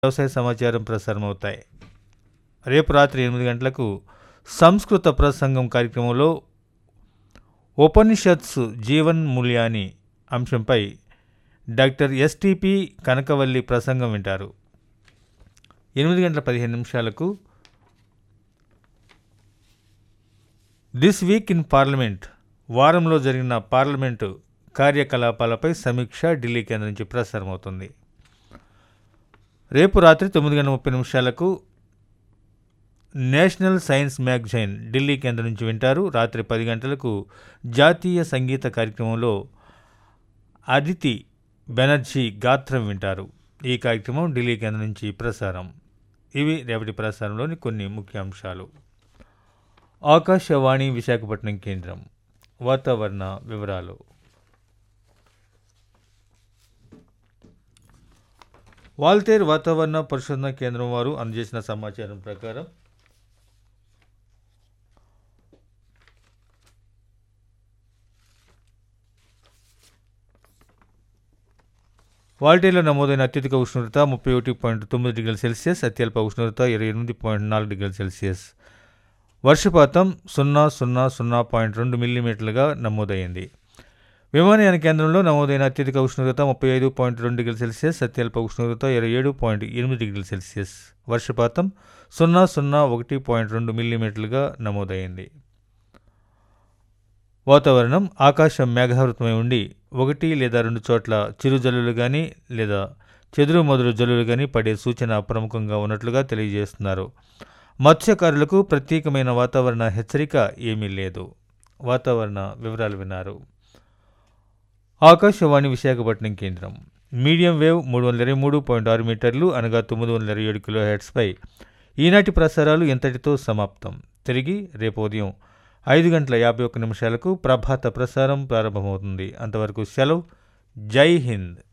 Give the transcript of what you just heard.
వ్యవసాయ సమాచారం ప్రసారం అవుతాయి రేపు రాత్రి ఎనిమిది గంటలకు సంస్కృత ప్రసంగం కార్యక్రమంలో ఉపనిషత్స్ జీవన్ మూల్యాని అంశంపై డాక్టర్ ఎస్టిపి కనకవల్లి ప్రసంగం వింటారు ఎనిమిది గంటల పదిహేను నిమిషాలకు దిస్ వీక్ ఇన్ పార్లమెంట్ వారంలో జరిగిన పార్లమెంటు కార్యకలాపాలపై సమీక్ష ఢిల్లీ కేంద్రం నుంచి ప్రసారం అవుతుంది రేపు రాత్రి తొమ్మిది గంటల ముప్పై నిమిషాలకు నేషనల్ సైన్స్ మ్యాగజైన్ ఢిల్లీ కేంద్రం నుంచి వింటారు రాత్రి పది గంటలకు జాతీయ సంగీత కార్యక్రమంలో అదితి బెనర్జీ గాత్రం వింటారు ఈ కార్యక్రమం ఢిల్లీ కేంద్రం నుంచి ప్రసారం ఇవి రేపటి ప్రసారంలోని కొన్ని ముఖ్య అంశాలు ఆకాశవాణి విశాఖపట్నం కేంద్రం వాతావరణ వివరాలు వాల్తేర్ వాతావరణ పరిశోధన కేంద్రం వారు అందజేసిన సమాచారం ప్రకారం వాల్టేలో నమోదైన అత్యధిక ఉష్ణోగ్రత ముప్పై ఒకటి పాయింట్ తొమ్మిది డిగ్రీల సెల్సియస్ అత్యల్ప ఉష్ణోగ్రత ఇరవై ఎనిమిది పాయింట్ నాలుగు డిగ్రీల సెల్సియస్ వర్షపాతం సున్నా సున్నా సున్నా పాయింట్ రెండు మిల్లీమీటర్లుగా నమోదైంది విమానయాన కేంద్రంలో నమోదైన అత్యధిక ఉష్ణోగ్రత ముప్పై ఐదు పాయింట్ రెండు డిగ్రీల సెల్సియస్ అత్యల్ప ఉష్ణోగ్రత ఇరవై ఏడు పాయింట్ ఎనిమిది డిగ్రీల సెల్సియస్ వర్షపాతం సున్నా సున్నా ఒకటి పాయింట్ రెండు మిల్లీమీటర్లుగా నమోదైంది వాతావరణం ఆకాశం మేఘావృతమై ఉండి ఒకటి లేదా రెండు చోట్ల చిరుజల్లులు కానీ లేదా చెదురు మొదలు జల్లులు కానీ పడే సూచన ప్రముఖంగా ఉన్నట్లుగా తెలియజేస్తున్నారు మత్స్యకారులకు ప్రత్యేకమైన వాతావరణ హెచ్చరిక ఏమీ లేదు వాతావరణ వివరాలు విన్నారు ఆకాశవాణి విశాఖపట్నం కేంద్రం మీడియం వేవ్ మూడు వందల ఇరవై మూడు పాయింట్ ఆరు మీటర్లు అనగా తొమ్మిది వందల ఇరవై ఏడు కిలో హెడ్స్పై ఈనాటి ప్రసారాలు ఎంతటితో సమాప్తం తిరిగి రేపు ఉదయం ఐదు గంటల యాభై ఒక్క నిమిషాలకు ప్రభాత ప్రసారం ప్రారంభమవుతుంది అంతవరకు సెలవు జై హింద్